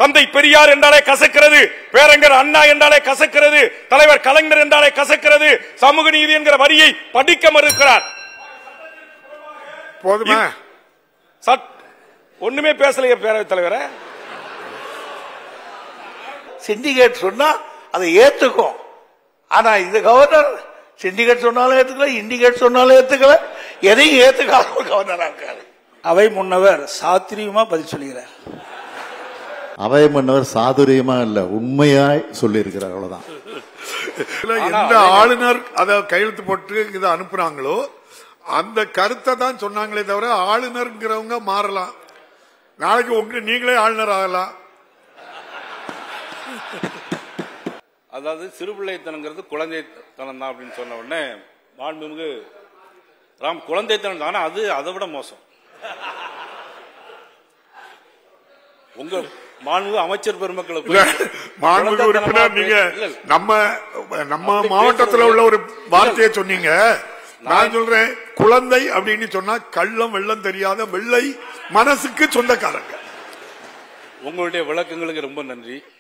தந்தை பெரியார் என்றாலே கசக்கிறது பேரங்கர் அண்ணா என்றாலே கசக்கிறது தலைவர் கலைஞர் என்றாலே கசக்கிறது சமூக நீதி என்கிற வரியை படிக்க மறுக்கிறார் போதுமா சட் ஒண்ணுமே பேசலையே பேரவைத் தலைவரே சிண்டிகேட் சொன்னா அதை ஏத்துக்கும் ஆனா இந்த கவர்னர் சிண்டிகேட் சொன்னாலும் ஏத்துக்கல இண்டிகேட் சொன்னாலும் ஏத்துக்கல எதையும் ஏத்துக்காத ஒரு கவர்னரா இருக்காரு அவை முன்னவர் சாத்திரியமா பதில் சொல்கிறார் அவை மன்னவர் சாதுரியமா இல்ல உண்மையாய் சொல்லியிருக்கிறார் அவ்வளவுதான் இதுல எந்த ஆளுநர் அத கையெழுத்து போட்டு இதை அனுப்புனாங்களோ அந்த கருத்தை தான் சொன்னாங்களே தவிர ஆளுநர்ங்கிறவங்க மாறலாம் நாளைக்கு உங்க நீங்களே ஆளுநர் ஆகலாம் அதாவது சிறுபிள்ளைத்தனங்கிறது குழந்தைத்தனம் தான் அப்படின்னு சொன்ன உடனே மாண்புமிகு ராம் குழந்தைத்தனம் தான் ஆனா அது அதை விட மோசம் உங்க மாண்புமிகு அமைச்சர் பெருமக்களை போய் மாண்புமிகு உறுப்பினர் நீங்க இல்ல, இல்ல. நம்ம நம்ம அப்படி மாவட்டத்துல உள்ள ஒரு பேசுறது- வார்த்தையை சொன்னீங்க நான் சொல்றேன் குழந்தை அப்படின்னு சொன்னா கள்ளம் வெள்ளம் தெரியாத வெள்ளை மனசுக்கு சொந்தக்காரங்க உங்களுடைய விளக்கங்களுக்கு ரொம்ப நன்றி